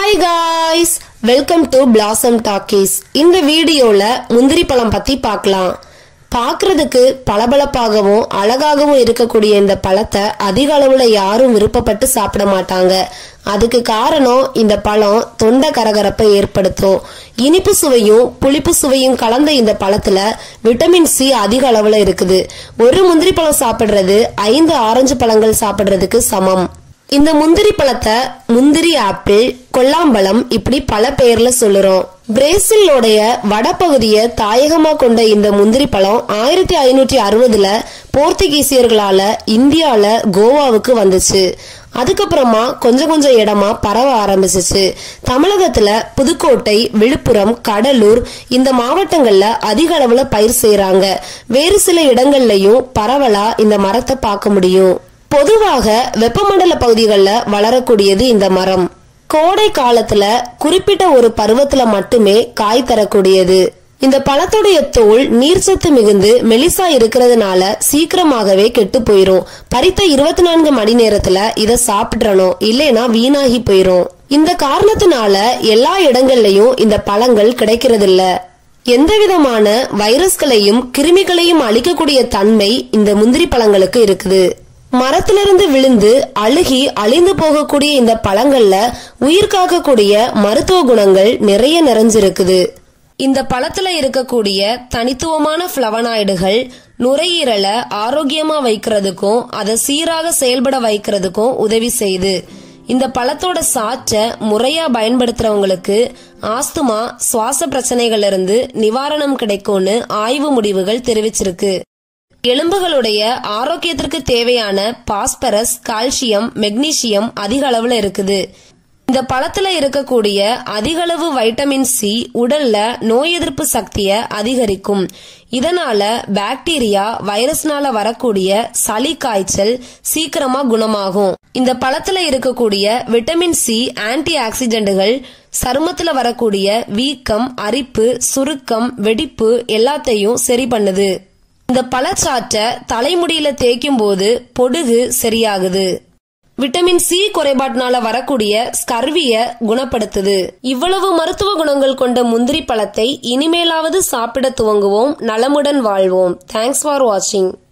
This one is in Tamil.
hi guys welcome to Blossom Talkies இந்த வீடியோல முந்திரி பழம் பத்தி பார்க்கலாம் பார்க்கிறதுக்கு பளபளப்பாகவும் அழகாகவும் இருக்கக்கூடிய இந்த பழத்தை அதிக அளவுல யாரும் விருப்பப்பட்டு சாப்பிட மாட்டாங்க அதுக்கு காரணம் இந்த பழம் தொண்டை கரகரப்பை ஏற்படுத்தும் இனிப்பு சுவையும் புளிப்பு சுவையும் கலந்த இந்த பழத்துல விட்டமின் சி அதிக அளவுல இருக்குது ஒரு முந்திரி பழம் சாப்பிடுறது ஐந்து ஆரஞ்சு பழங்கள் சாப்பிடுறதுக்கு சமம் இந்த முந்திரி பழத்தை முந்திரி ஆப்பிள் கொல்லாம்பழம் இப்படி பல பெயர்ல சொல்லுறோம் பிரேசிலோடைய வடபகுதியை தாயகமா கொண்ட இந்த முந்திரி பழம் ஆயிரத்தி ஐநூற்றி அறுபதுல போர்த்துகீசியர்களால இந்தியால கோவாவுக்கு வந்துச்சு அதுக்கப்புறமா கொஞ்சம் கொஞ்சம் இடமா பரவ ஆரம்பிச்சிச்சு தமிழகத்துல புதுக்கோட்டை விழுப்புரம் கடலூர் இந்த மாவட்டங்கள்ல அதிக அளவுல பயிர் செய்யறாங்க வேறு சில இடங்கள்லயும் பரவலா இந்த மரத்தை பார்க்க முடியும் பொதுவாக வெப்பமண்டல பகுதிகளில் வளரக்கூடியது இந்த மரம் கோடை காலத்துல குறிப்பிட்ட ஒரு பருவத்துல மட்டுமே காய் தரக்கூடியது இந்த பழத்துடைய தோல் நீர்ச்சத்து மிகுந்து மெலிசா இருக்கிறதுனால சீக்கிரமாகவே கெட்டு போயிரும் பறித்த இருபத்தி நான்கு மணி நேரத்துல இத சாப்பிட்றணும் இல்லைனா வீணாகி போயிரும் இந்த காரணத்தினால எல்லா இடங்கள்லயும் இந்த பழங்கள் கிடைக்கிறதில்ல எந்த விதமான வைரஸ்களையும் கிருமிகளையும் அழிக்கக்கூடிய தன்மை இந்த முந்திரி பழங்களுக்கு இருக்குது மரத்திலிருந்து விழுந்து அழுகி அழிந்து போகக்கூடிய இந்த பழங்கள்ல உயிர் காக்கக்கூடிய மருத்துவ குணங்கள் நிறைய நிறைஞ்சிருக்குது இந்த பழத்துல இருக்கக்கூடிய தனித்துவமான பிளவனாய்டுகள் நுரையீரலை ஆரோக்கியமா வைக்கிறதுக்கும் அதை சீராக செயல்பட வைக்கிறதுக்கும் உதவி செய்யுது இந்த பழத்தோட சாற்றை முறையா பயன்படுத்துறவங்களுக்கு ஆஸ்துமா சுவாச பிரச்சனைகள்ல இருந்து நிவாரணம் கிடைக்கும்னு ஆய்வு முடிவுகள் தெரிவிச்சிருக்கு எலும்புகளுடைய ஆரோக்கியத்திற்கு தேவையான பாஸ்பரஸ் கால்சியம் மெக்னீசியம் அதிக அளவுல இருக்குது இந்த பழத்துல இருக்கக்கூடிய அதிக அளவு வைட்டமின் சி உடல்ல நோய் எதிர்ப்பு சக்தியை அதிகரிக்கும் இதனால பாக்டீரியா வைரஸ்னால வரக்கூடிய சளி காய்ச்சல் சீக்கிரமா குணமாகும் இந்த பழத்துல இருக்கக்கூடிய விட்டமின் சி ஆன்டி ஆக்சிடென்ட்கள் சருமத்துல வரக்கூடிய வீக்கம் அரிப்பு சுருக்கம் வெடிப்பு எல்லாத்தையும் சரி பண்ணுது இந்த பழச்சாற்றை தலைமுடியில தேய்க்கும் போது பொடுகு சரியாகுது விட்டமின் சி குறைபாட்டினால வரக்கூடிய ஸ்கர்விய குணப்படுத்துது இவ்வளவு மருத்துவ குணங்கள் கொண்ட முந்திரி பழத்தை இனிமேலாவது சாப்பிட துவங்குவோம் நலமுடன் வாழ்வோம் தேங்க்ஸ் ஃபார் வாட்சிங்